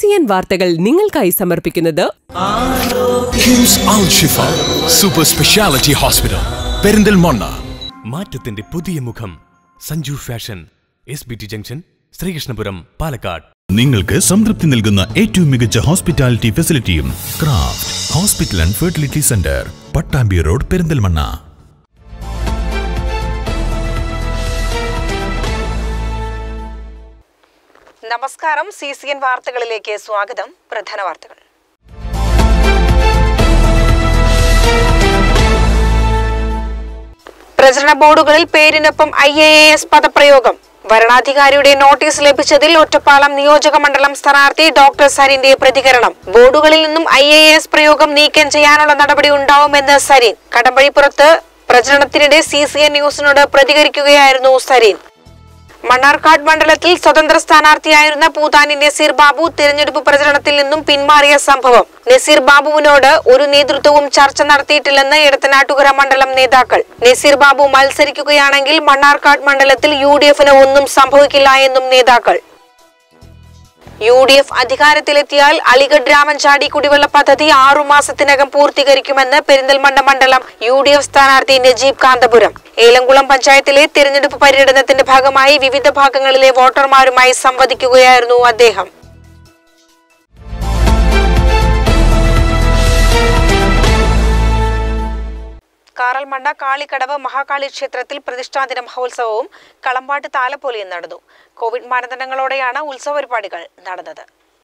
N വാർത്തകൾ നിങ്ങൾക്കായി സമർപ്പിക്കുന്നത് KIMS Al Shifa super speciality hospital Perinthalmanna മാറ്റത്തിന്റെ പുതിയ മുഖം Sanju fashion S B T junction Sreekrishnapuram Palakkad നിങ്ങൾക്ക് സംതൃപ്തി നൽകുന്ന ഏറ്റവും മികച്ച ഹോസ്പിറ്റാലിറ്റി ഫെസിലിറ്റിയും craft hospital and fertility centre Pattambi road Perinthalmanna നമസ്കാരം സി സി എൻ വാർത്തകളിലേക്ക് സ്വാഗതം പ്രധാന വാർത്തകൾ പ്രചരണ ബോർഡുകളിൽ പേരിനൊപ്പം ഐ എ എസ് പദപ്രയോഗം വരണാധികാരിയുടെ നോട്ടീസ് ലഭിച്ചതിൽ ഒറ്റപ്പാലം നിയോജക മണ്ഡലം സ്ഥാനാർത്ഥി ഡോക്ടർ സരിന്റെ പ്രതികരണം ബോർഡുകളിൽ നിന്നും ഐ എ എസ് പ്രയോഗം നീക്കം ചെയ്യാനുള്ള നടപടി ഉണ്ടാവുമെന്ന് സരിൻ കടമ്പഴിപ്പുറത്ത് പ്രചരണത്തിനിടെ സി സി എൻ ന്യൂസിനോട് പ്രതികരിക്കുകയായിരുന്നു സരിൻ മണ്ണാർക്കാട് മണ്ഡലത്തിൽ സ്വതന്ത്ര സ്ഥാനാർത്ഥിയായിരുന്ന പൂതാനി നസീർ ബാബു തിരഞ്ഞെടുപ്പ് പ്രചരണത്തിൽ നിന്നും പിന്മാറിയ സംഭവം നസീർ ബാബുവിനോട് ഒരു നേതൃത്വവും ചർച്ച നടത്തിയിട്ടില്ലെന്ന് ഇടത്തനാട്ടുകര മണ്ഡലം നേതാക്കൾ നസീർ ബാബു മത്സരിക്കുകയാണെങ്കിൽ മണ്ണാർക്കാട് മണ്ഡലത്തിൽ യു ഡി എഫിന് ഒന്നും സംഭവിക്കില്ല എന്നും നേതാക്കൾ യു ഡി എഫ് അധികാരത്തിലെത്തിയാൽ അലിഗഡ് രാമൻചാടി കുടിവെള്ള പദ്ധതി ആറു മാസത്തിനകം പൂർത്തീകരിക്കുമെന്ന് പെരിന്തൽമണ്ണ മണ്ഡലം യു ഡി എഫ് സ്ഥാനാർത്ഥി നജീബ് കാന്തപുരം ഏലംകുളം പഞ്ചായത്തിലെ തിരഞ്ഞെടുപ്പ് പര്യടനത്തിന്റെ ഭാഗമായി വിവിധ ഭാഗങ്ങളിലെ വോട്ടർമാരുമായി സംവദിക്കുകയായിരുന്നു അദ്ദേഹം കാറൽമണ്ണ കാളിക്കടവ് മഹാകാളി ക്ഷേത്രത്തിൽ പ്രതിഷ്ഠാദിന മഹോത്സവവും കളമ്പാട്ട് താലപ്പൊലിയും നടന്നു കോവിഡ് മാനദണ്ഡങ്ങളോടെയാണ് ഉത്സവ പരിപാടികൾ നടന്നത്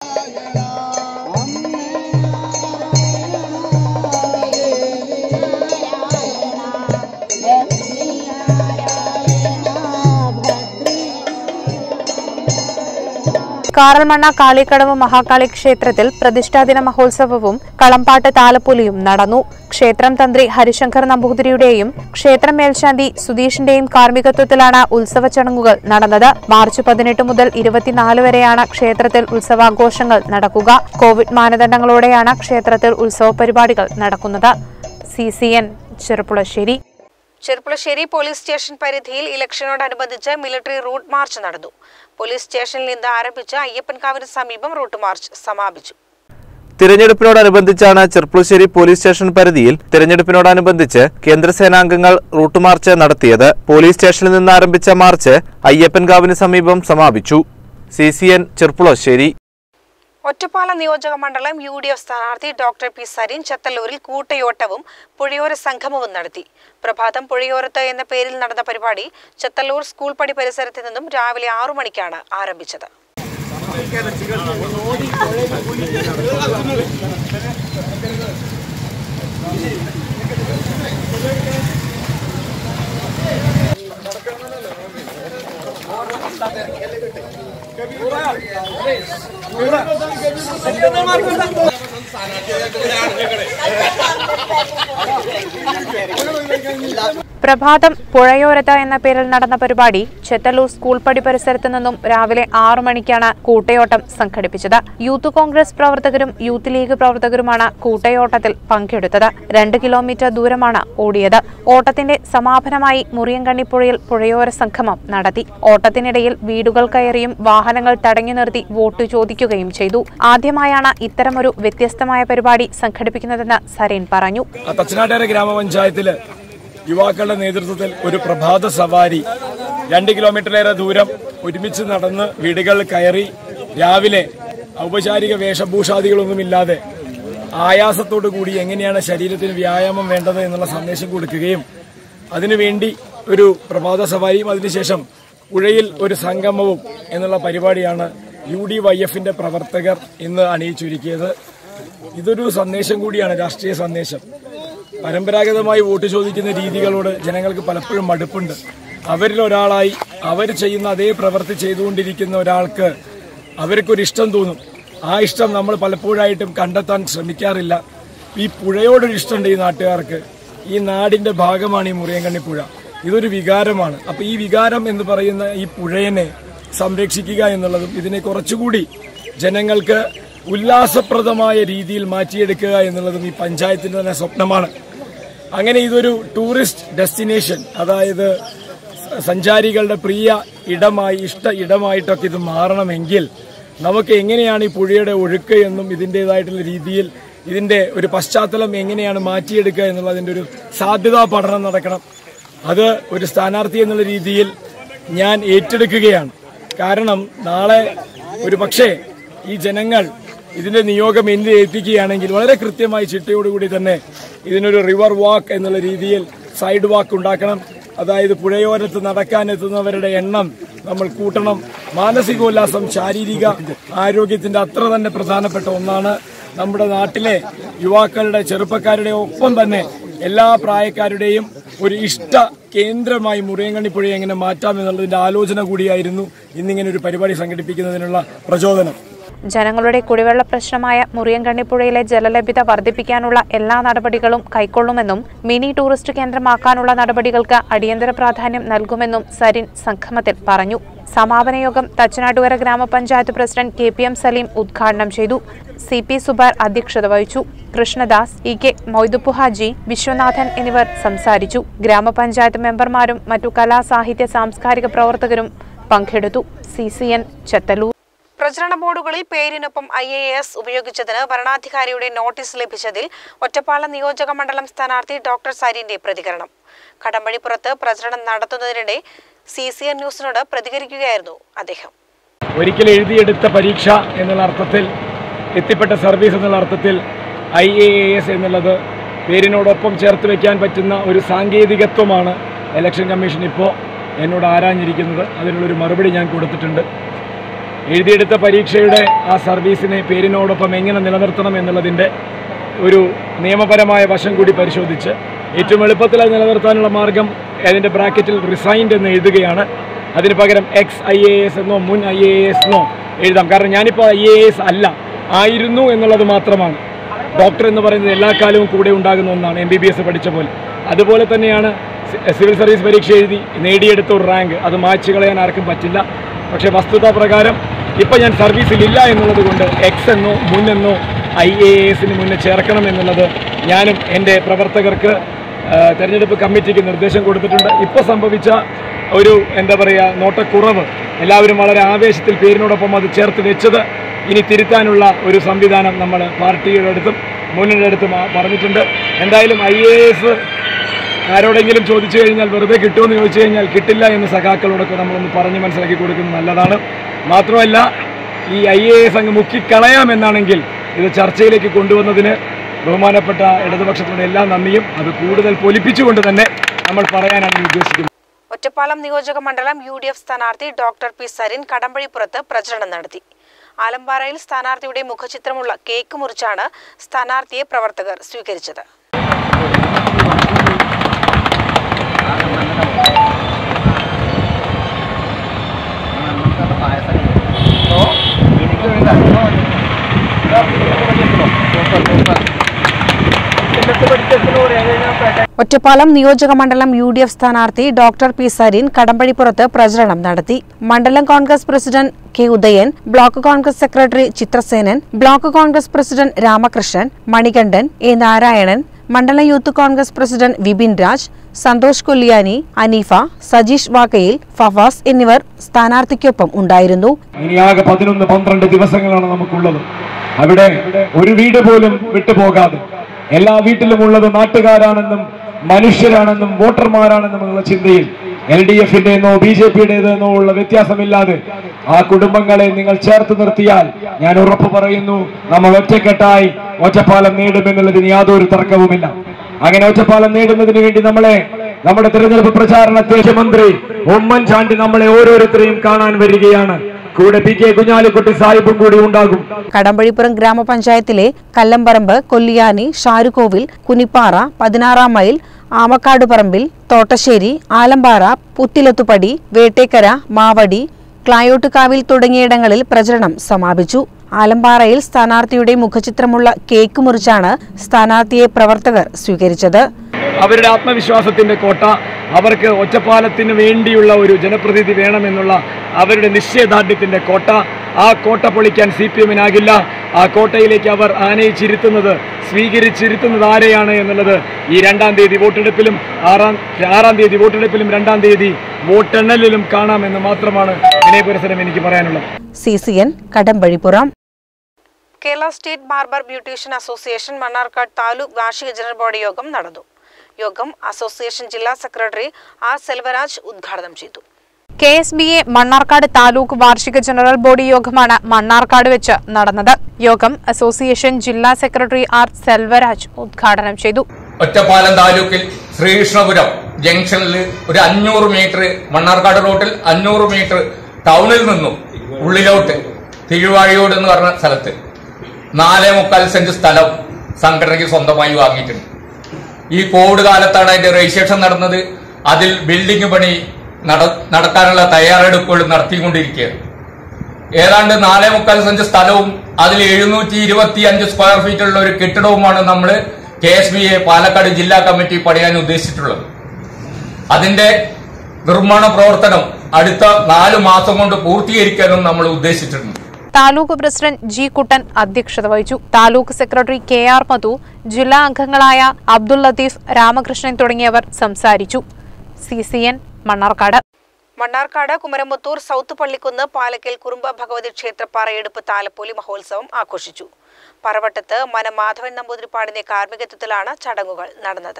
കാറൽമണ്ണ കാളിക്കടവ് മഹാകാളി ക്ഷേത്രത്തിൽ പ്രതിഷ്ഠാദിന മഹോത്സവവും കളമ്പാട്ട് താലപ്പൊലിയും നടന്നു ക്ഷേത്രം തന്ത്രി ഹരിശങ്കർ നമ്പൂതിരിയുടെയും ക്ഷേത്രം മേൽശാന്തി സുധീഷിന്റെയും കാർമ്മികത്വത്തിലാണ് ഉത്സവ ചടങ്ങുകൾ നടന്നത് മാർച്ച് പതിനെട്ട് മുതൽ ഇരുപത്തിനാല് വരെയാണ് ക്ഷേത്രത്തിൽ ഉത്സവാഘോഷങ്ങൾ നടക്കുക കോവിഡ് മാനദണ്ഡങ്ങളോടെയാണ് ക്ഷേത്രത്തിൽ ഉത്സവ പരിപാടികൾ നടക്കുന്നത് C C N Cherpulassery Cherpulassery police station പരിധിയിൽ ഇലക്ഷനോടനുബന്ധിച്ച് മിലിറ്ററി റൂട്ട് മാർച്ച് നടന്നു പോലീസ് സ്റ്റേഷനിൽ നിന്ന് ആരംഭിച്ച അയ്യപ്പൻകാവിന് സമീപം റൂട്ട് മാർച്ച് സമാപിച്ചു തിരഞ്ഞെടുപ്പിനോടനുബന്ധിച്ചാണ് ചെർപ്പുളശ്ശേരി പോലീസ് സ്റ്റേഷൻ പരിധിയിൽ തിരഞ്ഞെടുപ്പിനോടനുബന്ധിച്ച് കേന്ദ്രസേനാംഗങ്ങൾ റൂട്ട് മാർച്ച് നടത്തിയത് പോലീസ് സ്റ്റേഷനിൽ നിന്ന് ആരംഭിച്ച മാർച്ച് അയ്യപ്പൻകാവിന് സമീപം സമാപിച്ചു C C N Cherpulassery Ottapalam നിയോജക മണ്ഡലം യു ഡി എഫ് സ്ഥാനാർത്ഥി ഡോക്ടർ പി സരിൻ ചത്തല്ലൂരിൽ കൂട്ടയോട്ടവും പുഴയോര സംഗമവും നടത്തി പ്രഭാതം പുഴയോരത്ത് എന്ന പേരിൽ നടന്ന പരിപാടി ചത്തല്ലൂർ സ്കൂൾ പടി പരിസരത്ത് നിന്നും രാവിലെ ആറു മണിക്കാണ് ആരംഭിച്ചത് പ്രഭാതം പുഴയോരത്ത് എന്ന പേരിൽ നടന്ന പരിപാടി ചെത്തല്ലൂർ സ്കൂൾ പടി പരിസരത്ത് നിന്നും രാവിലെ ആറു മണിക്കാണ് കൂട്ടയോട്ടം സംഘടിപ്പിച്ചത് യൂത്ത് കോൺഗ്രസ് പ്രവർത്തകരും യൂത്ത് ലീഗ് പ്രവർത്തകരുമാണ് കൂട്ടയോട്ടത്തിൽ പങ്കെടുത്തത് രണ്ട് കിലോമീറ്റർ ദൂരമാണ് ഓടിയത് ഓട്ടത്തിന്റെ സമാപനമായി മുറിയങ്കണ്ണിപ്പുഴയിൽ പുഴയോര സംഗമം നടത്തി ഓട്ടത്തിനിടയിൽ വീടുകൾ കയറിയും വാഹനങ്ങൾ തടഞ്ഞു നിർത്തി വോട്ട് ചോദിക്കുകയും ചെയ്തു ആദ്യമായാണ് ഇത്തരമൊരു വ്യത്യസ്തമായ പരിപാടി സംഘടിപ്പിക്കുന്നതെന്ന് സരീൻ പറഞ്ഞു തച്ചനാട്ടേര ഗ്രാമപഞ്ചായത്തില് യുവാക്കളുടെ നേതൃത്വത്തിൽ ഒരു പ്രഭാത സവാരി രണ്ട് കിലോമീറ്ററിലേറെ ദൂരം ഒരുമിച്ച് നടന്ന് വീടുകൾ കയറി രാവിലെ ഔപചാരിക വേഷഭൂഷാദികളൊന്നുമില്ലാതെ ആയാസത്തോടു കൂടി എങ്ങനെയാണ് ശരീരത്തിന് വ്യായാമം വേണ്ടത് എന്നുള്ള സന്ദേശം കൊടുക്കുകയും അതിനുവേണ്ടി ഒരു പ്രഭാത സവാരിയും അതിനുശേഷം പുഴയിൽ ഒരു സംഗമവും എന്നുള്ള പരിപാടിയാണ് യു ഡി വൈ എഫിന്റെ പ്രവർത്തകർ ഇന്ന് അണിയിച്ചൊരുക്കിയത് ഇതൊരു സന്ദേശം കൂടിയാണ് രാഷ്ട്രീയ സന്ദേശം പരമ്പരാഗതമായി വോട്ട് ചോദിക്കുന്ന രീതികളോട് ജനങ്ങൾക്ക് പലപ്പോഴും മടുപ്പുണ്ട് അവരിൽ ഒരാളായി അവർ ചെയ്യുന്ന അതേ പ്രവൃത്തി ചെയ്തുകൊണ്ടിരിക്കുന്ന ഒരാൾക്ക് അവർക്കൊരു ഇഷ്ടം തോന്നും ആ ഇഷ്ടം നമ്മൾ പലപ്പോഴായിട്ടും കണ്ടെത്താൻ ശ്രമിക്കാറില്ല ഈ പുഴയോടൊരു ഇഷ്ടമുണ്ട് ഈ നാട്ടുകാർക്ക് ഈ നാടിന്റെ ഭാഗമാണ് ഈ മുറിയങ്കണ്ണി പുഴ ഇതൊരു വികാരമാണ് അപ്പൊ ഈ വികാരം എന്ന് പറയുന്ന ഈ പുഴയെ സംരക്ഷിക്കുക എന്നുള്ളതും ഇതിനെ കുറച്ചുകൂടി ജനങ്ങൾക്ക് ഉല്ലാസപ്രദമായ രീതിയിൽ മാറ്റിയെടുക്കുക എന്നുള്ളതും ഈ പഞ്ചായത്തിന്റെ തന്നെ സ്വപ്നമാണ് അങ്ങനെ ഇതൊരു ടൂറിസ്റ്റ് ഡെസ്റ്റിനേഷൻ അതായത് സഞ്ചാരികളുടെ പ്രിയ ഇടമായി ഇഷ്ട ഇടമായിട്ടൊക്കെ ഇത് മാറണമെങ്കിൽ നമുക്ക് എങ്ങനെയാണ് ഈ പുഴയുടെ ഒഴുക്ക് എന്നും ഇതിൻ്റെതായിട്ടുള്ള രീതിയിൽ ഇതിന്റെ ഒരു പശ്ചാത്തലം എങ്ങനെയാണ് മാറ്റിയെടുക്കുക എന്നുള്ളതിന്റെ ഒരു സാധ്യതാ പഠനം നടക്കണം അത് ഒരു സ്ഥാനാർത്ഥി എന്നുള്ള രീതിയിൽ ഞാൻ ഏറ്റെടുക്കുകയാണ് കാരണം നാളെ ഒരു പക്ഷേ ഈ ജനങ്ങൾ ഇതിന്റെ നിയോഗം എന്നിൽ ഏൽപ്പിക്കുകയാണെങ്കിൽ വളരെ കൃത്യമായി ചിട്ടയോടുകൂടി തന്നെ ഇതിനൊരു റിവർ വാക്ക് എന്നുള്ള രീതിയിൽ സൈഡ് വാക്ക് ഉണ്ടാക്കണം അതായത് പുഴയോരത്ത് നടക്കാനെത്തുന്നവരുടെ എണ്ണം നമ്മൾ കൂട്ടണം മാനസികോല്ലാസം ശാരീരിക ആരോഗ്യത്തിന്റെ അത്ര തന്നെ പ്രധാനപ്പെട്ട ഒന്നാണ് നമ്മുടെ നാട്ടിലെ യുവാക്കളുടെ ചെറുപ്പക്കാരുടെ ഒപ്പം തന്നെ എല്ലാ പ്രായക്കാരുടെയും ഒരു ഇഷ്ട കേന്ദ്രമായി മുറിയങ്കണ്ണി പുഴയെ എങ്ങനെ മാറ്റാം എന്നുള്ളതിന്റെ ആലോചന കൂടിയായിരുന്നു ഇന്നിങ്ങനെ ഒരു പരിപാടി സംഘടിപ്പിക്കുന്നതിനുള്ള പ്രചോദനം ജനങ്ങളുടെ കുടിവെള്ള പ്രശ്നമായ മുറിയൻകണ്ണിപ്പുഴയിലെ ജലലഭ്യത വർദ്ധിപ്പിക്കാനുള്ള എല്ലാ നടപടികളും കൈക്കൊള്ളുമെന്നും മിനി ടൂറിസ്റ്റ് കേന്ദ്രമാക്കാനുള്ള നടപടികൾക്ക് അടിയന്തര പ്രാധാന്യം നൽകുമെന്നും സരിൻ സംഗമത്തിൽ പറഞ്ഞു സമാപന യോഗം തച്ചനാട്ടുകര ഗ്രാമപഞ്ചായത്ത് president K P M Saleem ഉദ്ഘാടനം ചെയ്തു സി പി സുബാർ അധ്യക്ഷത വഹിച്ചു കൃഷ്ണദാസ് ഇ കെ മൊയ്തുപ്പു ഹാജി വിശ്വനാഥൻ എന്നിവർ സംസാരിച്ചു ഗ്രാമപഞ്ചായത്ത് മെമ്പർമാരും മറ്റു കലാ സാഹിത്യ സാംസ്കാരിക പ്രവർത്തകരും പങ്കെടുത്തു സി സി എൻ ചെത്തലൂർ പ്രചരണ ബോർഡുകളിൽ പേരിനൊപ്പം ഐ എ എസ് ഉപയോഗിച്ചതിന് ഭരണാധികാരിയുടെ നോട്ടീസ് ലഭിച്ചതിൽ ഒറ്റപ്പാലം നിയോജക മണ്ഡലം സ്ഥാനാർത്ഥി ഡോക്ടർ സരിന്റെ പ്രതികരണം കടമ്പഴിപ്പുറത്ത് പ്രചരണം നടത്തുന്നതിനിടെ സി സി എൻ ന്യൂസിനോട് പ്രതികരിക്കുകയായിരുന്നു അദ്ദേഹം ഒരിക്കൽ എഴുതിയെടുത്ത പരീക്ഷ എന്നുള്ള അർത്ഥത്തിൽ എത്തിപ്പെട്ട സർവീസ് എന്നുള്ള അർത്ഥത്തിൽ ഐ എ എസ് എന്നുള്ളത് പേരിനോടൊപ്പം ചേർത്ത് വെക്കാൻ പറ്റുന്ന ഒരു സാങ്കേതികത്വമാണ് ഇലക്ഷൻ കമ്മീഷൻ ഇപ്പോൾ എന്നോട് ആരാഞ്ഞിരിക്കുന്നത് അതിനുള്ളൊരു മറുപടി ഞാൻ കൊടുത്തിട്ടുണ്ട് എഴുതിയെടുത്ത പരീക്ഷയുടെ ആ സർവീസിനെ പേരിനോടൊപ്പം എങ്ങനെ നിലനിർത്തണം എന്നുള്ളതിൻ്റെ ഒരു നിയമപരമായ വശം കൂടി പരിശോധിച്ച് ഏറ്റവും എളുപ്പത്തിൽ അത് നിലനിർത്താനുള്ള മാർഗം അതിൻ്റെ ബ്രാക്കറ്റിൽ റിസൈൻഡ് എന്ന് എഴുതുകയാണ് അതിന് പകരം എക്സ് ഐ എ എസ് എന്നോ മുൻ ഐ എ എസ് എന്നോ എഴുതാം കാരണം ഞാനിപ്പോൾ ഐ എ എസ് അല്ല ആയിരുന്നു എന്നുള്ളത് മാത്രമാണ് ഡോക്ടർ എന്ന് പറയുന്നത് എല്ലാ കാലവും കൂടെ ഉണ്ടാകുന്ന ഒന്നാണ് എം ബി ബി എസ് പഠിച്ച പോലെ അതുപോലെ തന്നെയാണ് സി- സിവിൽ സർവീസ് പരീക്ഷ എഴുതി നേടിയെടുത്ത ഒരു റാങ്ക് അത് മായ്ച്ചു കളയാൻ ആർക്കും പറ്റില്ല പക്ഷേ വസ്തുതാ പ്രകാരം ഇപ്പം ഞാൻ സർവീസിലില്ല എന്നുള്ളത് കൊണ്ട് എക്സ് എന്നോ മുൻ എന്നോ ഐ എ എസിന് മുന്നേ ചേർക്കണം എന്നുള്ളത് ഞാനും എൻ്റെ പ്രവർത്തകർക്ക് ആ, തെരഞ്ഞെടുപ്പ് കമ്മിറ്റിക്ക് നിർദ്ദേശം കൊടുത്തിട്ടുണ്ട് ഇപ്പോൾ സംഭവിച്ച ഒരു എന്താ പറയുക നോട്ടക്കുറവ് എല്ലാവരും വളരെ ആവേശത്തിൽ പേരിനോടൊപ്പം അത് ചേർത്ത് വെച്ചത് ഇനി തിരുത്താനുള്ള ഒരു സംവിധാനം നമ്മൾ പാർട്ടിയുടെ അടുത്തും മുന്നിൻ്റെ അടുത്തും ആ- പറഞ്ഞിട്ടുണ്ട് എന്തായാലും ഐ എ എസ് ആരോടെങ്കിലും ചോദിച്ചു കഴിഞ്ഞാൽ വെറുതെ കിട്ടുമെന്ന് ചോദിച്ചു കഴിഞ്ഞാൽ കിട്ടില്ല എന്ന് സഖാക്കളോടൊക്കെ നമ്മളൊന്ന് പറഞ്ഞ് മനസ്സിലാക്കി കൊടുക്കുന്നത് നല്ലതാണ് മാത്രമല്ല ഈ ഐ എ എസ് അങ്ങ് മുക്കിക്കളയാമെന്നാണെങ്കിൽ ഇത് ചർച്ചയിലേക്ക് കൊണ്ടുവന്നതിന് ബഹുമാനപ്പെട്ട ഇടതുപക്ഷത്തിനുള്ള എല്ലാ നന്ദിയും അത് കൂടുതൽ പൊലിപ്പിച്ചുകൊണ്ട് തന്നെ നമ്മൾ പറയാനാണ് ഞാൻ ഉദ്ദേശിക്കുന്നത് ഒറ്റപ്പാലം നിയോജക മണ്ഡലം യു ഡി എഫ് സ്ഥാനാർത്ഥി ഡോക്ടർ പി സരിൻ കടമ്പഴിപ്പുറത്ത് പ്രചരണം നടത്തി ആലമ്പാറയിൽ സ്ഥാനാർത്ഥിയുടെ മുഖചിത്രമുള്ള കേക്ക് മുറിച്ചാണ് സ്ഥാനാർത്ഥിയെ പ്രവർത്തകർ സ്വീകരിച്ചത് ഒറ്റപ്പാലം നിയോജക മണ്ഡലം യു ഡി എഫ് സ്ഥാനാർത്ഥി ഡോക്ടർ പി സരിൻ കടമ്പഴിപ്പുറത്ത് പ്രചരണം നടത്തി മണ്ഡലം Congress president K Udayan block Congress secretary Chithrasenan block Congress president Ramakrishnan Manikandan A Narayanan മണ്ഡലം യൂത്ത് കോൺഗ്രസ് പ്രസിഡന്റ് വിപിൻ രാജ് സന്തോഷ് കൊല്ലിയാനി അനീഫ സജീഷ് വാക്കയിൽ ഫവാസ് എന്നിവർ സ്ഥാനാർത്ഥിക്കൊപ്പം ഉണ്ടായിരുന്നു ഇനിയാകെ പതിനൊന്ന് പന്ത്രണ്ട് ദിവസങ്ങളാണ് നമുക്കുള്ളത് അവിടെ ഒരു വീട് പോലും വിട്ടുപോകാതെ എല്ലാ വീട്ടിലും ഉള്ളത് നാട്ടുകാരാണെന്നും മനുഷ്യരാണെന്നും വോട്ടർമാരാണെന്നും ഉള്ള ചിന്തയിൽ എൽ ഡി എഫിന്റെ എന്നോ ബി ജെ പിയുടേതെന്നോ ഉള്ള വ്യത്യാസമില്ലാതെ ആ കുടുംബങ്ങളെ നിങ്ങൾ ചേർത്ത് നിർത്തിയാൽ ഞാൻ ഉറപ്പ് പറയുന്നു നമ്മൾ ഒറ്റക്കെട്ടായി ഒറ്റപ്പാലം നേടുമെന്നുള്ളതിന് യാതൊരു തർക്കവുമില്ല അങ്ങനെ ഒറ്റപ്പാലം നേടുന്നതിന് വേണ്ടി നമ്മളെ നമ്മുടെ തെരഞ്ഞെടുപ്പ് പ്രചാരണത്തെ മുഖ്യമന്ത്രി ഉമ്മൻചാണ്ടി നമ്മളെ ഓരോരുത്തരെയും കാണാൻ വരികയാണ് കൂടെ പി കെ കുഞ്ഞാലിക്കുട്ടി സാഹിബും കൂടി ഉണ്ടാകും കടമ്പഴിപ്പുറം ഗ്രാമപഞ്ചായത്തിലെ കല്ലമ്പറമ്പ് കൊല്ലിയാനി ഷാരുകോവിൽ കുനിപ്പാറ പതിനാറാം മൈൽ ആമക്കാട് പറമ്പിൽ തോട്ടശ്ശേരി ആലമ്പാറ പുത്തിലത്തുപടി വേട്ടേക്കര മാവടി ക്ലായോട്ടുകാവിൽ തുടങ്ങിയിടങ്ങളിൽ പ്രചരണം സമാപിച്ചു ആലമ്പാറയിൽ സ്ഥാനാർത്ഥിയുടെ മുഖചിത്രമുള്ള കേക്ക് മുറിച്ചാണ് സ്ഥാനാർത്ഥിയെ പ്രവർത്തകർ സ്വീകരിച്ചത് അവരുടെ ആത്മവിശ്വാസത്തിന്റെ കോട്ട അവർക്ക് ഒറ്റപ്പാലത്തിന് വേണ്ടിയുള്ള ഒരു ജനപ്രതിനിധി വേണമെന്നുള്ള അവരുടെ നിശ്ചയദാർഢ്യത്തിന്റെ കോട്ട ആ കോട്ട പൊളിക്കാൻ സി പി എമ്മിനാകില്ല ആ കോട്ടയിലേക്ക് അവർ ആനയിച്ചിരുത്തുന്നത് സ്വീകരിച്ചിരുത്തുന്നത് ആരെയാണ് എന്നുള്ളത് ഈ രണ്ടാം തീയതി വോട്ടെടുപ്പിലും ആറാം ആറാം തീയതി വോട്ടെടുപ്പിലും രണ്ടാം തീയതി വോട്ടെണ്ണലിലും കാണാമെന്ന് മാത്രമാണ് വിനയപുരസരം എനിക്ക് പറയാനുള്ളത് C C N Kadambazhipuram Kerala state barber beautician association Mannarkkad taluk വാർഷിക ജനറൽ ബോഡി യോഗം നടന്നു യോഗം അസോസിയേഷൻ ജില്ലാ സെക്രട്ടറി ആർ സെൽവരാജ് ഉദ്ഘാടനം ചെയ്തു K S B A Mannarkkad taluk വാർഷിക ജനറൽ ബോഡി യോഗമാണ് മണ്ണാർക്കാട് വെച്ച് നടന്നത് യോഗം അസോസിയേഷൻ ജില്ലാ സെക്രട്ടറി ആർ സെൽവരാജ് ഉദ്ഘാടനം ചെയ്തു ഒറ്റപ്പാലം താലൂക്കിൽ ശ്രീകൃഷ്ണപുരം ജംഗ്ഷനിൽ ഒരു അഞ്ഞൂറ് മീറ്റർ മണ്ണാർക്കാട് റോഡിൽ അഞ്ഞൂറ് മീറ്റർ ടൗണിൽ നിന്നും ഉള്ളിലോട്ട് തിരുവാഴിയോട് എന്ന് പറഞ്ഞ സ്ഥലത്ത് നാലേ മുക്കാൽ സെന്റ് സ്ഥലം സംഘടനയ്ക്ക് സ്വന്തമായി വാങ്ങിയിട്ടുണ്ട് ഈ കോവിഡ് കാലത്താണ് അതിന്റെ രജിസ്ട്രേഷൻ നടന്നത് അതിൽ ബിൽഡിംഗ് പണി നട- നടക്കാനുള്ള തയ്യാറെടുപ്പുകൾ നടത്തിക്കൊണ്ടിരിക്കുകയാണ് ഏതാണ്ട് നാലേ മുക്കാൽ സെന്റ് സ്ഥലവും അതിൽ എഴുന്നൂറ്റി ഇരുപത്തി അഞ്ച് സ്ക്വയർ ഫീറ്റുള്ള ഒരു കെട്ടിടവുമാണ് നമ്മൾ K S B A Palakkad ജില്ലാ കമ്മിറ്റി പണിയാൻ ഉദ്ദേശിച്ചിട്ടുള്ളത് അതിന്റെ നിർമ്മാണ പ്രവർത്തനം അടുത്ത നാലു മാസം കൊണ്ട് പൂർത്തീകരിക്കാനും നമ്മൾ ഉദ്ദേശിച്ചിട്ടുണ്ട് താലൂക്ക് പ്രസിഡന്റ് ജി കുട്ടൻ അധ്യക്ഷത വഹിച്ചു taluk secretary K R Madhu ജില്ലാ അംഗങ്ങളായ അബ്ദുൾ ലത്തീഫ് രാമകൃഷ്ണൻ തുടങ്ങിയവർ സംസാരിച്ചു C C N Mannarkkad Mannarkkad Kumaramputhur south Pallikkunnu Palakkal Kurumba Bhagavathi ക്ഷേത്ര പറയെടുപ്പ് താലപ്പൊലി മഹോത്സവം ആഘോഷിച്ചു പറവട്ടത്ത് മന മാധവൻ നമ്പൂതിരിപ്പാടിന്റെ കാർമ്മികത്വത്തിലാണ് ചടങ്ങുകൾ നടന്നത്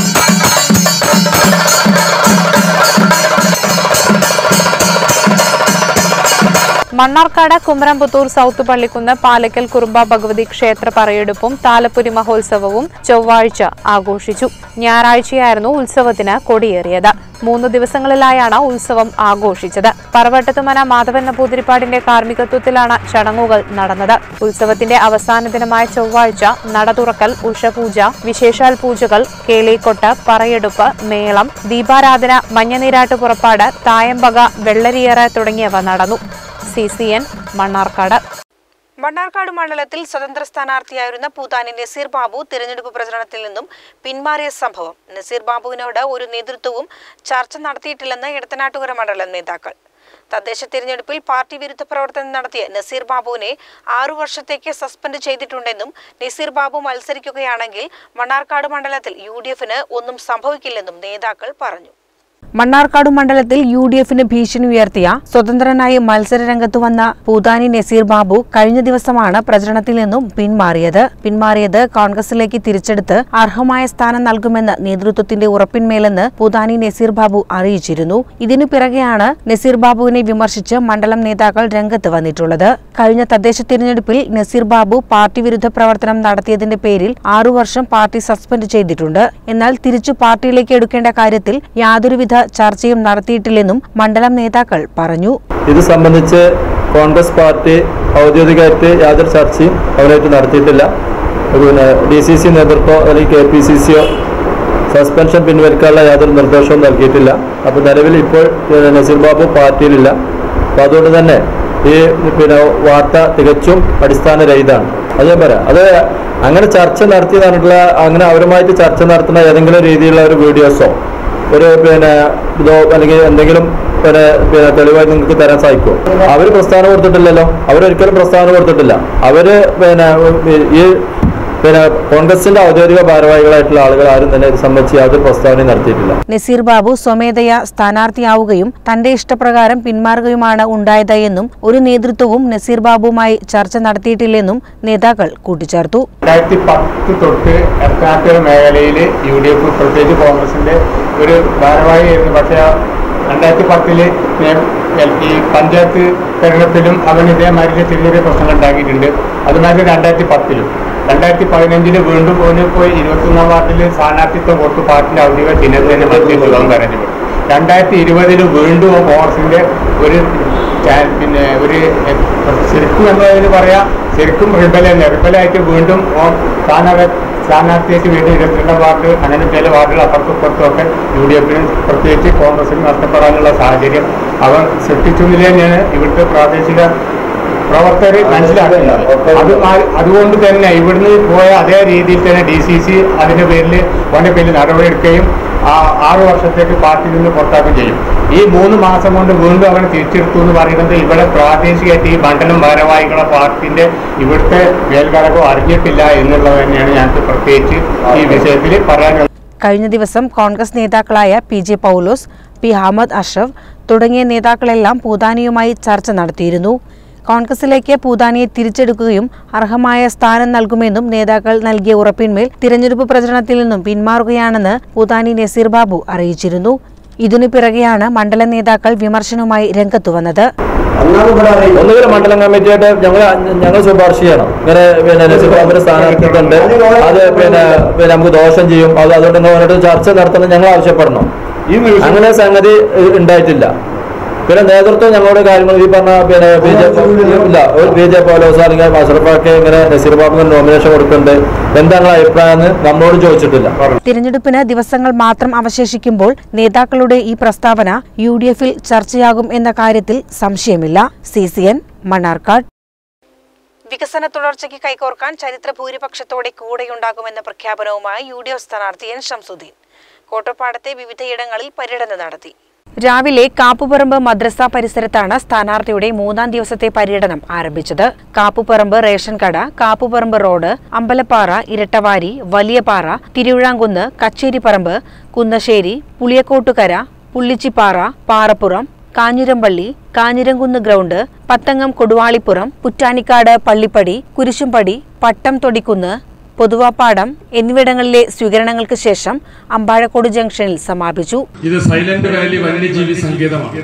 മണ്ണാർക്കാട് കുമരംപുത്തൂർ സൗത്ത് പള്ളിക്കുന്ന് പാലക്കൽ കുറുമ്പ ഭഗവതി ക്ഷേത്ര പറയെടുപ്പും താലപ്പൊരി മഹോത്സവവും ചൊവ്വാഴ്ച ആഘോഷിച്ചു ഞായറാഴ്ചയായിരുന്നു ഉത്സവത്തിന് കൊടിയേറിയത് മൂന്ന് ദിവസങ്ങളിലായാണ് ഉത്സവം ആഘോഷിച്ചത് പറവട്ടത്തുമന മാധവൻ നമ്പൂതിരിപ്പാടിന്റെ കാർമ്മികത്വത്തിലാണ് ചടങ്ങുകൾ നടന്നത് ഉത്സവത്തിന്റെ അവസാന ദിനമായ ചൊവ്വാഴ്ച നട തുറക്കൽ ഉഷപൂജ വിശേഷാൽ പൂജകൾ കേളിക്കൊട്ട് പറയെടുപ്പ് മേളം ദീപാരാധന മഞ്ഞനീരാട്ട് പുറപ്പാട് തായമ്പക വെള്ളരിയേറ തുടങ്ങിയവ നടന്നു C C N Mannarkkad Mannarkkad മണ്ഡലത്തിൽ സ്വതന്ത്ര സ്ഥാനാർത്ഥിയായിരുന്ന പൂതാനി നസീർ ബാബു തിരഞ്ഞെടുപ്പ് പ്രചരണത്തിൽ നിന്നും പിന്മാറിയ സംഭവം നസീർ ബാബുവിനോട് ഒരു നേതൃത്വവും ചർച്ച നടത്തിയിട്ടില്ലെന്ന് ഇടത്തനാട്ടുകര മണ്ഡലം നേതാക്കൾ തദ്ദേശ തിരഞ്ഞെടുപ്പിൽ പാർട്ടി വിരുദ്ധ പ്രവർത്തനം നടത്തിയ നസീർ ബാബുവിനെ ആറു വർഷത്തേക്ക് സസ്പെൻഡ് ചെയ്തിട്ടുണ്ടെന്നും നസീർ ബാബു മത്സരിക്കുകയാണെങ്കിൽ മണ്ണാർക്കാട് മണ്ഡലത്തിൽ യു ഒന്നും സംഭവിക്കില്ലെന്നും നേതാക്കൾ പറഞ്ഞു മണ്ണാർക്കാട് മണ്ഡലത്തിൽ യു ഡി എഫിന് ഭീഷണി ഉയർത്തിയ സ്വതന്ത്രനായി മത്സരരംഗത്ത് വന്ന പൂതാനി നസീർ ബാബു കഴിഞ്ഞ ദിവസമാണ് പ്രചരണത്തിൽ നിന്നും പിന്മാറിയത് പിന്മാറിയത് കോൺഗ്രസിലേക്ക് തിരിച്ചെടുത്ത് അർഹമായ സ്ഥാനം നൽകുമെന്ന് നേതൃത്വത്തിന്റെ ഉറപ്പിന്മേലെന്ന് പൂതാനി നസീർ ബാബു അറിയിച്ചിരുന്നു ഇതിനു പിറകെയാണ് നസീർ ബാബുവിനെ വിമർശിച്ച് മണ്ഡലം നേതാക്കൾ രംഗത്ത് വന്നിട്ടുള്ളത് കഴിഞ്ഞ തദ്ദേശ തിരഞ്ഞെടുപ്പിൽ നസീർ ബാബു പാർട്ടി വിരുദ്ധ പ്രവർത്തനം നടത്തിയതിന്റെ പേരിൽ ആറു വർഷം പാർട്ടി സസ്പെൻഡ് ചെയ്തിട്ടുണ്ട് എന്നാൽ തിരിച്ചു പാർട്ടിയിലേക്ക് എടുക്കേണ്ട കാര്യത്തിൽ യാതൊരുവിധ ചർച്ചയും നടത്തിയിട്ടില്ലെന്നും മണ്ഡലം നേതാക്കൾ പറഞ്ഞു ഇത് സംബന്ധിച്ച് കോൺഗ്രസ് പാർട്ടി ഔദ്യോഗികമായിട്ട് യാതൊരു ചർച്ചയും അവരായിട്ട് നടത്തിയിട്ടില്ല പിന്നെ ഡി സി സി നേതൃത്വം അല്ലെങ്കിൽ കെ പി സി സിയോ സസ്പെൻഷൻ പിൻവലിക്കാനുള്ള യാതൊരു നിർദ്ദേശവും നൽകിയിട്ടില്ല അപ്പോൾ നിലവിൽ ഇപ്പോൾ ഏഹ്, നസീർ ബാബു പാർട്ടിയിലില്ല അപ്പോൾ അതുകൊണ്ട് തന്നെ ഈ പിന്നെ വാർത്ത തികച്ചും അടിസ്ഥാനരഹിതമാണ് അത് ഞാൻ പറയാം അത് അങ്ങനെ ചർച്ച നടത്തി പറഞ്ഞിട്ടുള്ള അങ്ങനെ അവരുമായിട്ട് ചർച്ച നടത്തുന്ന ഏതെങ്കിലും രീതിയിലുള്ള ഒരു വീഡിയോസോ ഒരു പിന്നെ ഇതോ അല്ലെങ്കിൽ എന്തെങ്കിലും പിന്നെ പിന്നെ തെളിവായി നിങ്ങൾക്ക് തരാൻ സാധിക്കുമോ അവർ പ്രസ്താവന കൊടുത്തിട്ടില്ലല്ലോ അവരൊരിക്കലും പ്രസ്താവന കൊടുത്തിട്ടില്ല അവര് പിന്നെ ഈ പിന്നെ കോൺഗ്രസിന്റെ ഔദ്യോഗിക ഭാരവാഹികളായിട്ടുള്ള ആളുകൾ ആരും തന്നെ ഇത് സംബന്ധിച്ച് യാതൊരു പ്രസ്താവനയും നടത്തിയിട്ടില്ല നസീർ ബാബു സ്വമേധയാ സ്ഥാനാർത്ഥിയാവുകയും തന്റെ ഇഷ്ടപ്രകാരം പിന്മാറുകയുമാണ് ഉണ്ടായത് എന്നും ഒരു നേതൃത്വവും നസീർ ബാബുവുമായി ചർച്ച നടത്തിയിട്ടില്ലെന്നും നേതാക്കൾ കൂട്ടിച്ചേർത്തു രണ്ടായിരത്തി പത്ത് തൊട്ട് എറണാകുളം മേഖലയിൽ യു ഡി എഫ് പ്രത്യേകിച്ച് കോൺഗ്രസിന്റെ ഒരു ഭാരവാഹിയായിരുന്നു പക്ഷേ രണ്ടായിരത്തി പത്തില് ഈ പഞ്ചായത്ത് തെരഞ്ഞെടുപ്പിലും അവൻ ഇതേമാതിരി ചെറിയ ചെറിയ പ്രശ്നങ്ങൾ ഉണ്ടാക്കിയിട്ടുണ്ട് അതുമാതിരി രണ്ടായിരത്തി പത്തിലും രണ്ടായിരത്തി പതിനഞ്ചില് വീണ്ടും പോയി പോയി ഇരുപത്തൊന്നാം വാർഡിൽ സ്ഥാനാർത്ഥിത്വം കൊടുത്തു പാർട്ടിന്റെ ഔദ്യോഗിക ചിഹ്നത്തിൽ തന്നെ മത്സരിച്ചു അവൻ തെരഞ്ഞെടുപ്പ് രണ്ടായിരത്തി ഇരുപതില് വീണ്ടും കോൺഗ്രസിന്റെ ഒരു ചാ- പിന്നെ ഒരു എ- ശരിക്കും എന്നതിന് പറയാം ശരിക്കും റിബൽ തന്നെ റിബലായിട്ട് വീണ്ടും ഓൻ സ്ഥാനാർത്ഥി സ്ഥാനാർത്ഥിയായിട്ട് വീണ്ടും ഇരുപത്തിരണ്ടാം വാർഡ് അങ്ങനെ ചില വാർഡുകൾ അപ്പുറത്തും ഇപ്പുറത്തും ഒക്കെ യു ഡി എഫിന് പ്രത്യേകിച്ച് കോൺഗ്രസിന് നഷ്ടപ്പെടാനുള്ള സാഹചര്യം അവൻ സൃഷ്ടിച്ചു എന്നില്ല തന്നെയാണ് ഇവിടുത്തെ പ്രാദേശിക പ്രവർത്തകർ മനസ്സിലാക്കുന്നത് അത് ആ- അതുകൊണ്ട് തന്നെ ഇവിടുന്ന് പോയ അതേ രീതിയിൽ തന്നെ ഡി സി സി അതിന്റെ പേരിൽ ഓന്റെ പേരിൽ നടപടിയെടുക്കുകയും ആ ആറു വർഷത്തേക്ക് പാർട്ടിയിൽ നിന്ന് പുറത്താക്കുകയും ചെയ്യും ഈ മൂന്ന് മാസം കൊണ്ട് വീണ്ടും അവൻ തിരിച്ചെടുത്തു എന്ന് പറയുന്നത് ഇവിടെ പ്രാദേശികമായിട്ട് ഈ മണ്ഡലം ഭാരവാഹികളെ പാർട്ടിന്റെ ഇവിടുത്തെ മേൽഘടകം അറിഞ്ഞിട്ടില്ല എന്നുള്ളത് തന്നെയാണ് ഞങ്ങൾക്ക് പ്രത്യേകിച്ച് ഈ വിഷയത്തിൽ പറയാനുള്ളത് കഴിഞ്ഞ ദിവസം കോൺഗ്രസ് നേതാക്കളായ P J Paulose P Ahammed Ashraf തുടങ്ങിയ നേതാക്കളെല്ലാം പൂതാനിയുമായി ചർച്ച നടത്തിയിരുന്നു കോൺഗ്രസിലേക്ക് പൂതാനിയെ തിരിച്ചെടുക്കുകയും അർഹമായ സ്ഥാനം നൽകുമെന്നും നേതാക്കൾ നൽകിയ ഉറപ്പിന്മേൽ തിരഞ്ഞെടുപ്പ് പ്രചരണത്തിൽ നിന്നും പിന്മാറുകയാണെന്ന് പൂതാനി നസീർ ബാബു അറിയിച്ചിരുന്നു ഇതിനു പിറകെയാണ് മണ്ഡല നേതാക്കൾ വിമർശനവുമായി രംഗത്തുവന്നത് ഒന്നുകിൽ മണ്ഡലം കമ്മിറ്റിയായിട്ട് ഞങ്ങൾ ഞങ്ങൾ ശുപാർശ ചെയ്യണം ഇങ്ങനെ പിന്നെ നസീർ ബാബുവിന്റെ സ്ഥാനാർത്ഥിത്വമുണ്ട് അത് പിന്നെ പിന്നെ നമുക്ക് ദോഷം ചെയ്യും അത് അതുകൊണ്ട് നിങ്ങൾ അവരോട് ചർച്ച നടത്തണം ഞങ്ങൾ ആവശ്യപ്പെടണം അങ്ങനെ സംഗതി ഏഹ്, ഉണ്ടായിട്ടില്ല പിന്നെ നേതൃത്വം ഞങ്ങളുടെ കാര്യങ്ങൾ ഈ പറഞ്ഞ പിന്നെ ബി ജെ ഇല്ല ഒരു ബി ജെ പോലോസ് അല്ലെങ്കിൽ അഷറഫാക്ക് ഇങ്ങനെ നസീർ ബാബുവിന് നോമിനേഷൻ കൊടുക്കുന്നുണ്ട് എന്താ നിങ്ങളുടെ അഭിപ്രായം എന്ന് നമ്മളോട് ചോദിച്ചിട്ടില്ല തിരഞ്ഞെടുപ്പിന് ദിവസങ്ങൾ മാത്രം അവശേഷിക്കുമ്പോൾ നേതാക്കളുടെ ഈ പ്രസ്താവന യു ഡി എഫിൽ ചർച്ചയാകും എന്ന കാര്യത്തിൽ സംശയമില്ല സി സി എൻ മണ്ണാർക്കാട് വികസന തുടർച്ചയ്ക്ക് കൈകോർക്കാൻ ചരിത്ര ഭൂരിപക്ഷത്തോടെ കൂടെയുണ്ടാകുമെന്ന പ്രഖ്യാപനവുമായി യു ഡി എഫ് സ്ഥാനാർത്ഥി എൻ ഷംസുദ്ദീൻ കോട്ടപ്പാടത്തെ വിവിധയിടങ്ങളിൽ പര്യടനം നടത്തി രാവിലെ കാപ്പുപറമ്പ് മദ്രസ പരിസരത്താണ് സ്ഥാനാർത്ഥിയുടെ മൂന്നാം ദിവസത്തെ പര്യടനം ആരംഭിച്ചത് കാപ്പുപറമ്പ് റേഷൻ കട കാപ്പുപറമ്പ് റോഡ് അമ്പലപ്പാറ ഇരട്ടവാരി വലിയപാറ തിരുവിഴാങ്കുന്ന് കച്ചേരിപ്പറമ്പ് കുന്നശ്ശേരി പുളിയക്കോട്ടുകര പുള്ളിച്ചിപ്പാറ പാറപ്പുറം കാഞ്ഞിരമ്പള്ളി കാഞ്ഞിരംകുന്ന് ഗ്രൗണ്ട് പത്തങ്ങം കൊടുവാളിപ്പുറം പുറ്റാനിക്കാട് പള്ളിപ്പടി കുരിശുംപടി പട്ടം തൊടിക്കുന്ന് പൊതുവാപ്പാടം എന്നിവിടങ്ങളിലെ സ്വീകരണങ്ങൾക്ക് ശേഷം അമ്പാഴക്കോട് ജംഗ്ഷനിൽ സമാപിച്ചു ഇത് സൈലന്റ് വാലി വന്യജീവി സങ്കേതമാണ്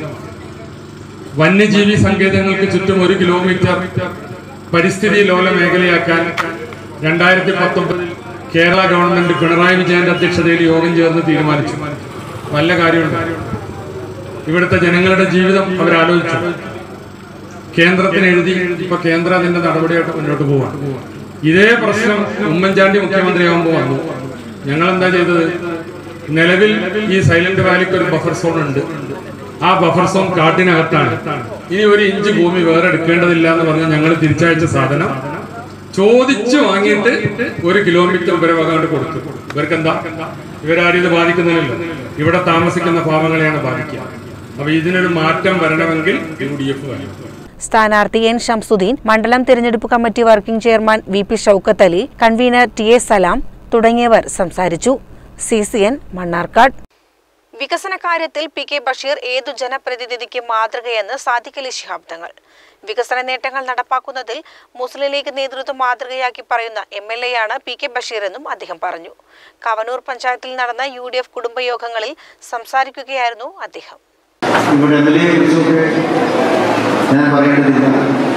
വന്യജീവി സങ്കേതങ്ങൾക്ക് ചുറ്റും ഒരു കിലോമീറ്റർ പരിസ്ഥിതി ലോല മേഖലയാക്കാൻ രണ്ടായിരത്തി പത്തൊമ്പതിൽ കേരള ഗവൺമെന്റ് പിണറായി വിജയന്റെ അധ്യക്ഷതയിൽ യോഗം ചേർന്ന് തീരുമാനിച്ചു നല്ല കാര്യമുണ്ട് ഇവിടുത്തെ ജനങ്ങളുടെ ജീവിതം അവരാലോചിച്ചു കേന്ദ്രത്തിന് എഴുതി ഇപ്പൊ കേന്ദ്രം അതിന്റെ നടപടിയായിട്ട് മുന്നോട്ട് പോവാണ് ഇതേ പ്രശ്നം ഉമ്മൻചാണ്ടി മുഖ്യമന്ത്രിയാകുമ്പോൾ വന്നു ഞങ്ങൾ എന്താ ചെയ്തത് നിലവിൽ ഈ സൈലന്റ് വാലിക്ക് ഒരു ബഫർ സോൺ ഉണ്ട് ആ ബഫർ സോൺ കാട്ടിനകത്താണ് ഇനി ഒരു ഇഞ്ച് ഭൂമി വേറെ എടുക്കേണ്ടതില്ല എന്ന് പറഞ്ഞ് ഞങ്ങൾ തിരിച്ചയച്ച സാധനം ചോദിച്ചു വാങ്ങിയിട്ട് ഒരു കിലോമീറ്റർ ഇവരെ വകാണ്ട് കൊടുത്തു ഇവർക്ക് എന്താ ഇവരാരും ഇത് ബാധിക്കുന്നില്ലല്ലോ ഇവിടെ താമസിക്കുന്ന പാവങ്ങളെയാണ് ബാധിക്കുക അപ്പൊ ഇതിനൊരു മാറ്റം വരണമെങ്കിൽ യു ഡി എഫ് വരും സ്ഥാനാർത്ഥി എൻ ഷംസുദ്ദീൻ മണ്ഡലം തിരഞ്ഞെടുപ്പ് committee working chairman V P Shoukath Ali convener T A Salam തുടങ്ങിയവർ സംസാരിച്ചു സി സി എൻ മണ്ണാർക്കാട് വികസന കാര്യത്തിൽ പി കെ ബഷീർ ഏതു ജനപ്രതിനിധിക്ക് മാതൃകയെന്ന് സാദിഖലി ശിഹാബ് തങ്ങൾ വികസന നേട്ടങ്ങൾ നടപ്പാക്കുന്നതിൽ മുസ്ലിം ലീഗ് നേതൃത്വം മാതൃകയാക്കി പറയുന്ന എം എൽ എയാണ് പി കെ ബഷീർ എന്നും അദ്ദേഹം പറഞ്ഞു കവനൂർ പഞ്ചായത്തിൽ നടന്ന യു ഡി എഫ് കുടുംബയോഗങ്ങളിൽ സംസാരിക്കുകയായിരുന്നു അദ്ദേഹം ഇവിടെ എം എൽ എയെ കുറിച്ചൊക്കെ ഞാൻ പറയേണ്ടതില്ല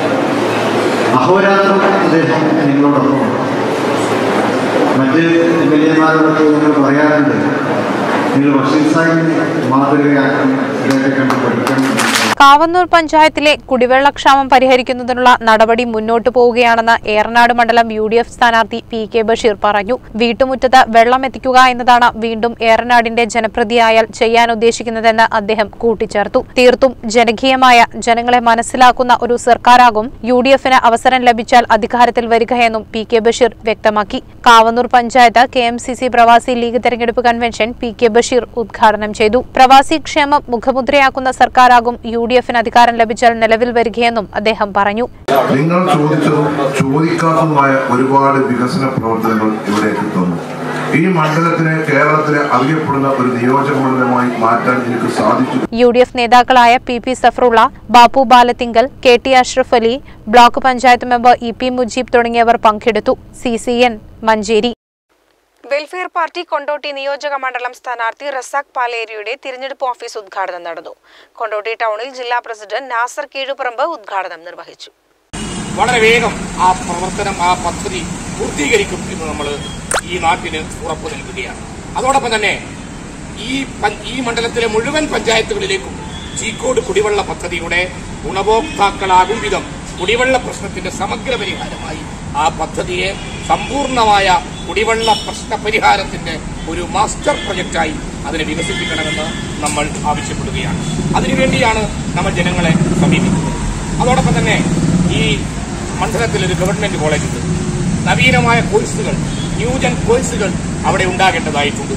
അഹോരാത്രം അദ്ദേഹം നിങ്ങളോടൊപ്പം മറ്റ് എം എൽ എമാരോടൊക്കെ നിങ്ങൾ പറയാറുണ്ട് നിങ്ങൾ ബഷീർ സാഹിബിനെ മാതൃകയാക്കണം ഇതൊക്കെ കണ്ട് പഠിക്കണം കാവന്നൂർ പഞ്ചായത്തിലെ കുടിവെള്ളക്ഷാമം പരിഹരിക്കുന്നതിനുള്ള നടപടി മുന്നോട്ടു പോവുകയാണെന്ന് ഏറനാട് മണ്ഡലം യു ഡി എഫ് സ്ഥാനാർത്ഥി പി കെ ബഷീർ പറഞ്ഞു വീട്ടുമുറ്റത്ത് വെള്ളം എത്തിക്കുക എന്നതാണ് വീണ്ടും ഏറനാടിന്റെ ജനപ്രതിയായാൽ ചെയ്യാൻ ഉദ്ദേശിക്കുന്നതെന്ന് അദ്ദേഹം കൂട്ടിച്ചേർത്തു തീർത്തും ജനകീയമായ ജനങ്ങളെ മനസ്സിലാക്കുന്ന ഒരു സർക്കാരാകും യു ഡി എഫിന് അവസരം ലഭിച്ചാൽ അധികാരത്തിൽ വരികയെന്നും പി കെ ബഷീർ വ്യക്തമാക്കി Kavanoor panchayat K M C C പ്രവാസി ലീഗ് തെരഞ്ഞെടുപ്പ് കൺവെൻഷൻ പി കെ ബഷീർ ഉദ്ഘാടനം ചെയ്തു പ്രവാസി ക്ഷേമം മുഖമുദ്രയാക്കുന്ന സർക്കാരാകും യു ഡി എഫിന് അധികാരം ലഭിച്ചാൽ നിലവിൽ വരികയെന്നും അദ്ദേഹം പറഞ്ഞു നിങ്ങൾ ചോദിച്ചതും ചോദിക്കാത്തതുമായ ഒരുപാട് വികസന പ്രവർത്തനങ്ങൾ ഇവിടേക്ക് തന്നു ഈ മണ്ഡലത്തിനെ കേരളത്തിലെ അറിയപ്പെടുന്ന ഒരു നിയോജക മണ്ഡലമായി മാറ്റാൻ എനിക്ക് സാധിച്ചു യു ഡി എഫ് നേതാക്കളായ P P Safarulla Bappu Balathingal K T Ashraf Ali block panchayat member E P Mujeeb തുടങ്ങിയവർ പങ്കെടുത്തു C C N Mancheri welfare party Kondotty നിയോജക മണ്ഡലം സ്ഥാനാർത്ഥി റസാഖ് പാലേരിയുടെ തിരഞ്ഞെടുപ്പ് ഓഫീസ് ഉദ്ഘാടനം നടന്നു കൊണ്ടോട്ടി ടൗണിൽ ജില്ലാ പ്രസിഡന്റ് നാസർ കീഴുപറമ്പ് ഉദ്ഘാടനം നിർവഹിച്ചു വളരെ വേഗം ആ പ്രവർത്തനം ആ പദ്ധതി പൂർത്തീകരിക്കും എന്ന് നമ്മൾ ഈ നാട്ടിന് ഉറപ്പു നൽകുകയാണ് അതോടൊപ്പം തന്നെ ഈ പ- ഈ മണ്ഡലത്തിലെ മുഴുവൻ പഞ്ചായത്തുകളിലേക്കും ചീക്കോട് കുടിവെള്ള പദ്ധതിയുടെ ഗുണഭോക്താക്കളാകും വിധം കുടിവെള്ള പ്രശ്നത്തിന്റെ സമഗ്ര പരിഹാരമായി ആ പദ്ധതിയെ സമ്പൂർണമായ കുടിവെള്ള പ്രശ്ന പരിഹാരത്തിന്റെ ഒരു മാസ്റ്റർ പ്രൊജക്റ്റായി അതിനെ വികസിപ്പിക്കണമെന്ന് നമ്മൾ ആവശ്യപ്പെടുകയാണ് അതിനുവേണ്ടിയാണ് നമ്മൾ ജനങ്ങളെ സമീപിക്കുന്നത് അതോടൊപ്പം തന്നെ ഈ മണ്ഡലത്തിൽ ഒരു ഗവൺമെന്റ് കോളേജുണ്ട് നവീനമായ കോഴ്സുകൾ ന്യൂജൻ കോഴ്സുകൾ അവിടെ ഉണ്ടാകേണ്ടതായിട്ടുണ്ട്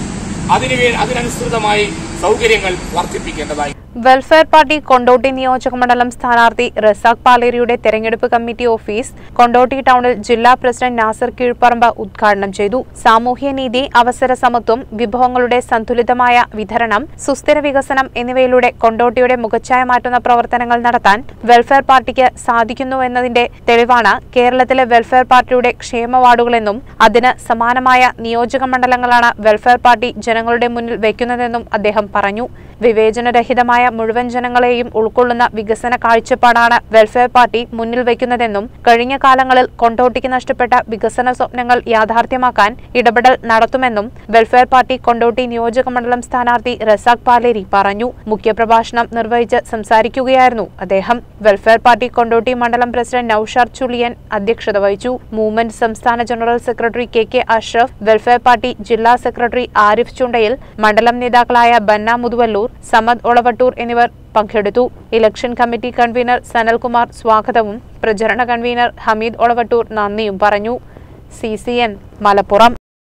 അതിനു വേ- അതിനനുസൃതമായി സൗകര്യങ്ങൾ വർദ്ധിപ്പിക്കേണ്ടതായി വെൽഫെയർ പാർട്ടി കൊണ്ടോട്ടി നിയോജക മണ്ഡലം സ്ഥാനാർത്ഥി റസാഖ് പാലേരിയുടെ തെരഞ്ഞെടുപ്പ് കമ്മിറ്റി ഓഫീസ് കൊണ്ടോട്ടി ടൗണിൽ ജില്ലാ പ്രസിഡന്റ് നാസർ കീഴ്പ്പറമ്പ് ഉദ്ഘാടനം ചെയ്തു സാമൂഹ്യനീതി അവസര സമത്വം വിഭവങ്ങളുടെ സന്തുലിതമായ വിതരണം സുസ്ഥിര വികസനം എന്നിവയിലൂടെ കൊണ്ടോട്ടിയുടെ മുഖച്ഛായ മാറ്റുന്ന പ്രവർത്തനങ്ങൾ നടത്താൻ വെൽഫെയർ പാർട്ടിക്ക് സാധിക്കുന്നുവെന്നതിന്റെ തെളിവാണ് കേരളത്തിലെ വെൽഫെയർ പാർട്ടിയുടെ ക്ഷേമ വാർഡുകളെന്നും അതിന് സമാനമായ നിയോജക മണ്ഡലങ്ങളാണ് വെൽഫെയർ പാർട്ടി ജനങ്ങളുടെ മുന്നിൽ വയ്ക്കുന്നതെന്നും അദ്ദേഹം പറഞ്ഞു വിവേചനരഹിതമായ മുഴുവൻ ജനങ്ങളെയും ഉൾക്കൊള്ളുന്ന വികസന കാഴ്ചപ്പാടാണ് വെൽഫെയർ പാർട്ടി മുന്നിൽ വയ്ക്കുന്നതെന്നും കഴിഞ്ഞ കാലങ്ങളിൽ കൊണ്ടോട്ടിക്ക് നഷ്ടപ്പെട്ട വികസന സ്വപ്നങ്ങൾ യാഥാർത്ഥ്യമാക്കാൻ ഇടപെടൽ നടത്തുമെന്നും വെൽഫെയർ പാർട്ടി കൊണ്ടോട്ടി നിയോജക മണ്ഡലം സ്ഥാനാർത്ഥി റസാഖ് പാലേരി പറഞ്ഞു മുഖ്യപ്രഭാഷണം നിർവഹിച്ച് സംസാരിക്കുകയായിരുന്നു അദ്ദേഹം വെൽഫെയർ പാർട്ടി കൊണ്ടോട്ടി മണ്ഡലം പ്രസിഡന്റ് നൌഷാദ് ചുളിയൻ അധ്യക്ഷത വഹിച്ചു മൂവ്മെന്റ് സംസ്ഥാന general secretary K K Ashraf welfare party ജില്ലാ സെക്രട്ടറി ആരിഫ് ചുണ്ടയിൽ മണ്ഡലം നേതാക്കളായ ബന്ന മുതുവല്ലൂർ സമദ് ഒളവട്ടൂർ എന്നിവർ പങ്കെടുത്തു ഇലക്ഷൻ കമ്മിറ്റി കൺവീനർ സനൽകുമാർ സ്വാഗതവും പ്രചരണ കൺവീനർ ഹമീദ് ഒളവട്ടൂർ നന്ദിയും പറഞ്ഞു C C N Malappuram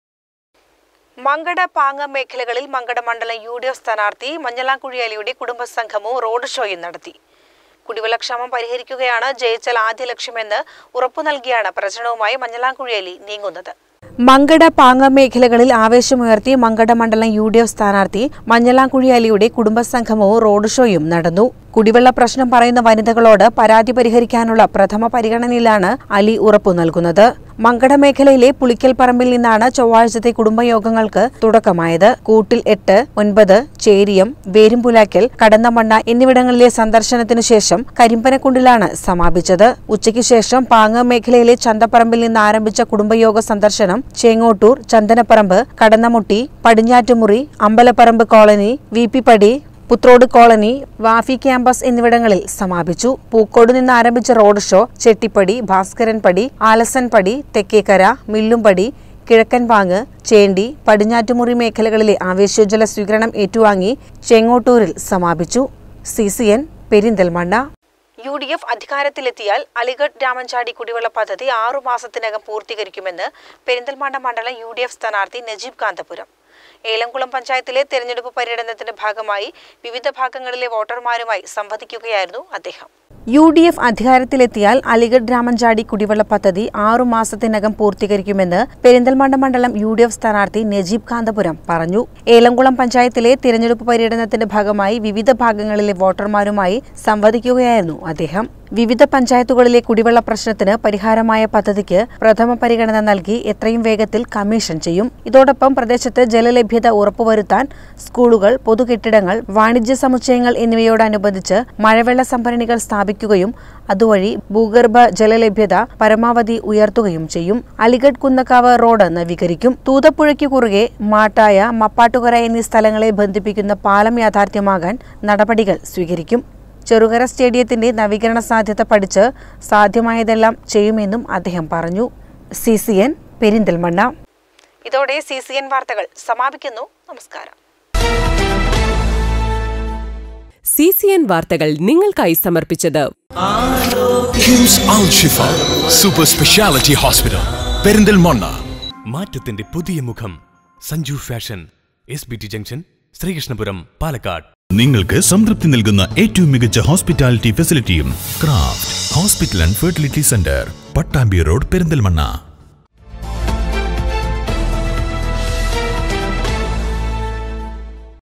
Mankada Panga മേഖലകളിൽ മങ്കട മണ്ഡലം യു ഡി എഫ് സ്ഥാനാർത്ഥി മഞ്ഞളാംകുഴി അലിയുടെ കുടുംബസംഘമോ റോഡ് ഷോയും നടത്തി കുടിവെള്ളക്ഷാമം പരിഹരിക്കുകയാണ് ജയിച്ചാൽ ആദ്യ ലക്ഷ്യമെന്ന് ഉറപ്പു നൽകിയാണ് പ്രചരണവുമായി മഞ്ഞളാംകുഴി അലി നീങ്ങുന്നത് മങ്കട പാങ്ങ മേഖലകളിൽ ആവേശമുയർത്തി മങ്കട മണ്ഡലം യു ഡി എഫ് സ്ഥാനാർത്ഥി മഞ്ഞളാംകുഴി അലിയുടെ കുടുംബസംഗമവും റോഡ് ഷോയും നടന്നു കുടിവെള്ള പ്രശ്നം പറയുന്ന വനിതകളോട് പരാതി പരിഹരിക്കാനുള്ള പ്രഥമ പരിഗണനയിലാണ് അലി ഉറപ്പു നൽകുന്നത് മങ്കട മേഖലയിലെ പുളിക്കൽ പറമ്പിൽ നിന്നാണ് ചൊവ്വാഴ്ചത്തെ കുടുംബയോഗങ്ങൾക്ക് തുടക്കമായത് കൂട്ടിൽ എട്ട് ഒൻപത് ചേരിയം വേരുംപുലാക്കൽ കടന്നമണ്ണ എന്നിവിടങ്ങളിലെ സന്ദർശനത്തിനു ശേഷം കരിമ്പനക്കുണ്ടിലാണ് സമാപിച്ചത് ഉച്ചയ്ക്ക് ശേഷം പാങ്ങ മേഖലയിലെ ചന്തപ്പറമ്പിൽ നിന്ന് ആരംഭിച്ച കുടുംബയോഗ സന്ദർശനം Chengottoor Chandanaparamba Kadannamutti Padinjattumuri Ambalaparamba colony V P Padi Puthrode colony Wafy campus എന്നിവിടങ്ങളിൽ സമാപിച്ചു പൂക്കോട് നിന്ന് ആരംഭിച്ച റോഡ് ഷോ ചെട്ടിപ്പടി ഭാസ്കരൻപടി ആലസൻപടി തെക്കേക്കര മില്ലുംപടി കിഴക്കൻ പാങ്ങ് ചേണ്ടി പടിഞ്ഞാറ്റുമുറി മേഖലകളിലെ ആവേശോജ്വല സ്വീകരണം ഏറ്റുവാങ്ങി ചെങ്ങോട്ടൂരിൽ സമാപിച്ചു C C N Perinthalmanna U D F അധികാരത്തിലെത്തിയാൽ അലിഗഡ് രാമൻചാടി കുടിവെള്ള പദ്ധതി ആറു മാസത്തിനകം പൂർത്തീകരിക്കുമെന്ന് പെരിന്തൽമണ്ണ മണ്ഡലം യു ഡി എഫ് സ്ഥാനാർത്ഥി നജീബ് കാന്തപുരം ഏലംകുളം പഞ്ചായത്തിലെ തെരഞ്ഞെടുപ്പ് പര്യടനത്തിന്റെ ഭാഗമായി വിവിധ ഭാഗങ്ങളിലെ വോട്ടർമാരുമായി സംവദിക്കുകയായിരുന്നു അദ്ദേഹം യു ഡി എഫ് അധികാരത്തിലെത്തിയാൽ അലിഗഡ് രാമൻചാടി കുടിവെള്ള പദ്ധതി ആറു മാസത്തിനകം പൂർത്തീകരിക്കുമെന്ന് പെരിന്തൽമണ്ണ മണ്ഡലം യു ഡി എഫ് സ്ഥാനാർത്ഥി നജീബ് കാന്തപുരം പറഞ്ഞു ഏലംകുളം പഞ്ചായത്തിലെ തിരഞ്ഞെടുപ്പ് പര്യടനത്തിന്റെ ഭാഗമായി വിവിധ ഭാഗങ്ങളിലെ വോട്ടർമാരുമായി സംവദിക്കുകയായിരുന്നു അദ്ദേഹം വിവിധ പഞ്ചായത്തുകളിലെ കുടിവെള്ള പ്രശ്നത്തിന് പരിഹാരമായ പദ്ധതിക്ക് പ്രഥമ പരിഗണന നൽകി എത്രയും വേഗത്തിൽ കമ്മീഷൻ ചെയ്യും ഇതോടൊപ്പം പ്രദേശത്ത് ജലലഭ്യത ഉറപ്പുവരുത്താൻ സ്കൂളുകൾ പൊതുകെട്ടിടങ്ങൾ വാണിജ്യ സമുച്ചയങ്ങൾ എന്നിവയോടനുബന്ധിച്ച് മഴവെള്ള സംഭരണികൾ സ്ഥാപിക്കുകയും അതുവഴി ഭൂഗർഭ ജലലഭ്യത പരമാവധി ഉയർത്തുകയും ചെയ്യും അലിഗഡ് കുന്നക്കാവ് റോഡ് നവീകരിക്കും തൂതപ്പുഴയ്ക്ക് കുറുകെ മാട്ടായ മപ്പാട്ടുകര എന്നീ സ്ഥലങ്ങളെ ബന്ധിപ്പിക്കുന്ന പാലം യാഥാർത്ഥ്യമാകാൻ നടപടികൾ സ്വീകരിക്കും ചെറുകര സ്റ്റേഡിയത്തിന്റെ നവീകരണ സാധ്യത പഠിച്ച് സാധ്യമായതെല്ലാം ചെയ്യുമെന്നും അദ്ദേഹം പറഞ്ഞു സി സി എൻ പെരിന്തൽമണ്ണ ഇതോടെ സി സി എൻ വാർത്തകൾ സമാപിക്കുന്നു നമസ്കാരം സി സി എൻ വാർത്തകൾ നിങ്ങൾക്കായി സമർപ്പിച്ചത് KIMS Al Shifa super speciality hospital Perinthalmanna മാറ്റത്തിന്റെ പുതിയ മുഖം Sanju fashion S B T junction Sreekrishnapuram Palakkad നിങ്ങൾക്ക് സംതൃപ്തി നൽകുന്ന ഏറ്റവും മികച്ച ഹോസ്പിറ്റാലിറ്റി ഫെസിലിറ്റിയും craft hospital and fertility centre Pattambi road Perinthalmanna